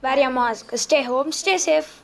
wear your mask, stay home, stay safe.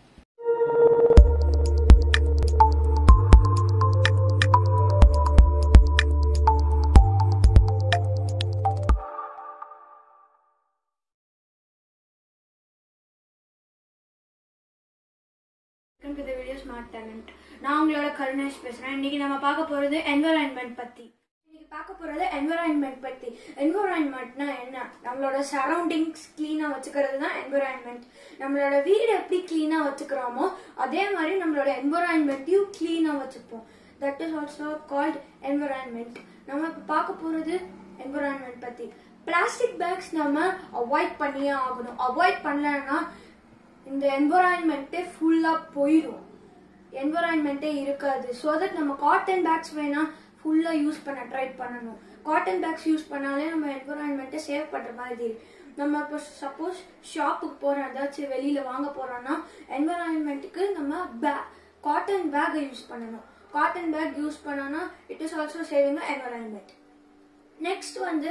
Welcome to the video smart talent நான் உங்களோட கருணேஷ் பேசுகிறேன் இன்னைக்கு நம்ம பார்க்க போகிறது என்வரான்மெண்ட் பற்றி இன்னைக்கு பார்க்க போகிறது என்வரான்மெண்ட் பற்றி என்வரான்மெண்ட்னா என்ன நம்மளோட சரௌண்டிங்ஸ் க்ளீனாக வச்சுக்கிறது தான் என்வரான்மெண்ட் நம்மளோட வீடு எப்படி க்ளீனாக வச்சுக்கிறோமோ அதே மாதிரி நம்மளோட என்வரான்மெண்ட்டையும் க்ளீனாக வச்சுப்போம் that is also called environment நம்ம இப்போ பார்க்க போகிறது என்வரான்மெண்ட் பற்றி பிளாஸ்டிக் பேக்ஸ் நம்ம அவாய்ட் பண்ணியே ஆகணும் அவாய்ட் பண்ணலன்னா இந்த என்வரான்மெண்ட்டே ஃபுல்லாக போயிடும் என்வரான்மெண்ட்டே இருக்காது ஸோ தட் நம்ம காட்டன் பேக்ஸ் வேணா ஃபுல்லாக யூஸ் பண்ண ட்ரை பண்ணணும் காட்டன் பேக்ஸ் யூஸ் பண்ணாலே நம்ம என்வரான்மெண்ட்டை சேவ் பண்ணுற மாதிரி நம்ம இப்போ சப்போஸ் ஷாப்புக்கு போகிறோம் ஏதாச்சும் வெளியில் வாங்க போகிறோம்னா என்வரான்மெண்ட்டுக்கு நம்ம பே காட்டன் பேக்கை யூஸ் பண்ணணும் காட்டன் பேக் யூஸ் பண்ணோன்னா it is also saving environment next வந்து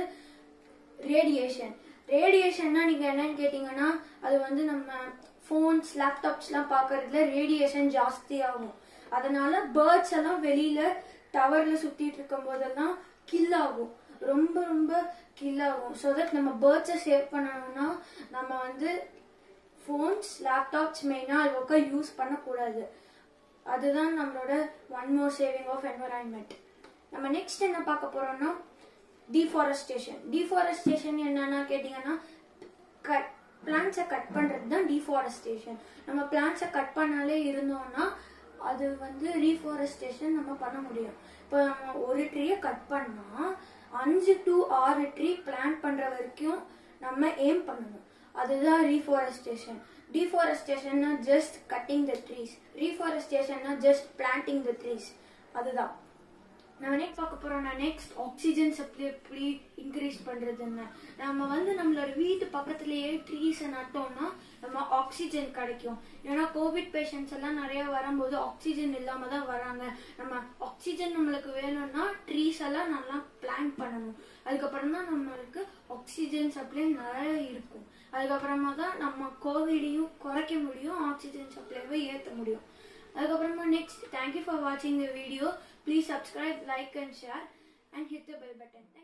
ரேடியேஷன் ரேடியேஷன்னா நீங்கள் என்னன்னு கேட்டிங்கன்னா அது வந்து நம்ம ஃபோன்ஸ் லேப்டாப்ஸ்லாம் பார்க்கறதுல ரேடியேஷன் ஜாஸ்தி ஆகும் அதனால பேர்ட்ஸ் எல்லாம் வெளியில டவர்ல சுத்திட்டு இருக்கும் போதெல்லாம் கில் ஆகும் ரொம்ப ரொம்ப கில் ஆகும் ஸோ தட் நம்ம பேர்ட்ஸை சேவ் பண்ணணும்னா நம்ம வந்து ஃபோன்ஸ் லேப்டாப்ஸ் மெயினாக அவ்வளோக்கா யூஸ் பண்ணக்கூடாது அதுதான் நம்மளோட one more saving of environment நம்ம நெக்ஸ்ட் என்ன பார்க்க போறோம்னா டிஃபாரஸ்டேஷன் டிஃபாரஸ்டேஷன் என்னன்னா கேட்டிங்கன்னா கட் பிளான்ஸை கட் பண்ணுறது தான் டிஃபாரஸ்டேஷன் நம்ம பிளான்ஸை கட் பண்ணாலே இருந்தோம்னா அது வந்து ரீஃபாரஸ்டேஷன் நம்ம பண்ண முடியும் இப்போ நம்ம ஒரு ட்ரீயை கட் பண்ணால் அஞ்சு டு ஆறு ட்ரீ பிளான் பண்ணுற வரைக்கும் நம்ம எய்ம் பண்ணணும் அதுதான் ரீஃபாரஸ்டேஷன் டிஃபாரஸ்டேஷன்னா ஜஸ்ட் கட்டிங் த ட்ரீஸ் ரீஃபாரஸ்டேஷன்னா ஜஸ்ட் பிளான்டிங் த ட்ரீஸ் அதுதான் நம்ம நெக்ஸ்ட் பார்க்க போறோம்னா நெக்ஸ்ட் ஆக்சிஜன் சப்ளை எப்படி இன்க்ரீஸ் பண்றதுன்னு நம்ம வந்து நம்மளோட வீட்டு பக்கத்துலயே ட்ரீஸை நட்டோம்னா நம்ம ஆக்சிஜன் கிடைக்கும் ஏன்னா கோவிட் பேஷண்ட்ஸ் எல்லாம் நிறைய வரும்போது ஆக்சிஜன் இல்லாம தான் வராங்க நம்ம ஆக்சிஜன் நம்மளுக்கு வேணும்னா ட்ரீஸ் எல்லாம் நல்லா பிளான் பண்ணணும் அதுக்கப்புறம் தான் நம்மளுக்கு ஆக்சிஜன் சப்ளை நிறைய இருக்கும் அதுக்கப்புறமா தான் நம்ம கோவிடையும் குறைக்க முடியும் ஆக்சிஜன் சப்ளைவை ஏற்ற முடியும் அதுக்கப்புறமா நெக்ஸ்ட் தேங்க்யூ ஃபார் வாட்சிங் the video please subscribe like and share and hit the bell button